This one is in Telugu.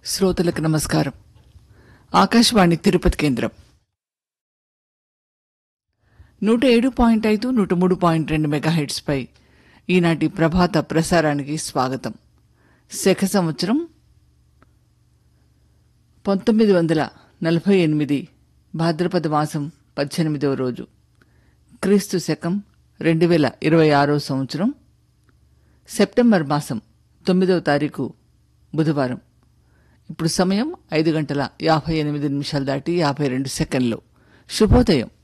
శ్రోతలకు నమస్కారం ఆకాశవాణి తిరుపతి కేంద్రం నూట ఏడు పాయింట్ ఐదు నూట మూడు పాయింట్ రెండు మెగాహెడ్స్ పై ఈనాటి ప్రభాత ప్రసారానికి స్వాగతం శక సంవత్సరం పంతొమ్మిది వందల నలభై ఎనిమిది భాద్రపద మాసం పద్దెనిమిదవ రోజు క్రీస్తు శకం రెండు వేల ఇరవై ఆరో సంవత్సరం సెప్టెంబర్ మాసం తొమ్మిదవ తారీఖు బుధవారం ఇప్పుడు సమయం ఐదు గంటల యాభై ఎనిమిది నిమిషాలు దాటి యాభై రెండు సెకండ్లు శుభోదయం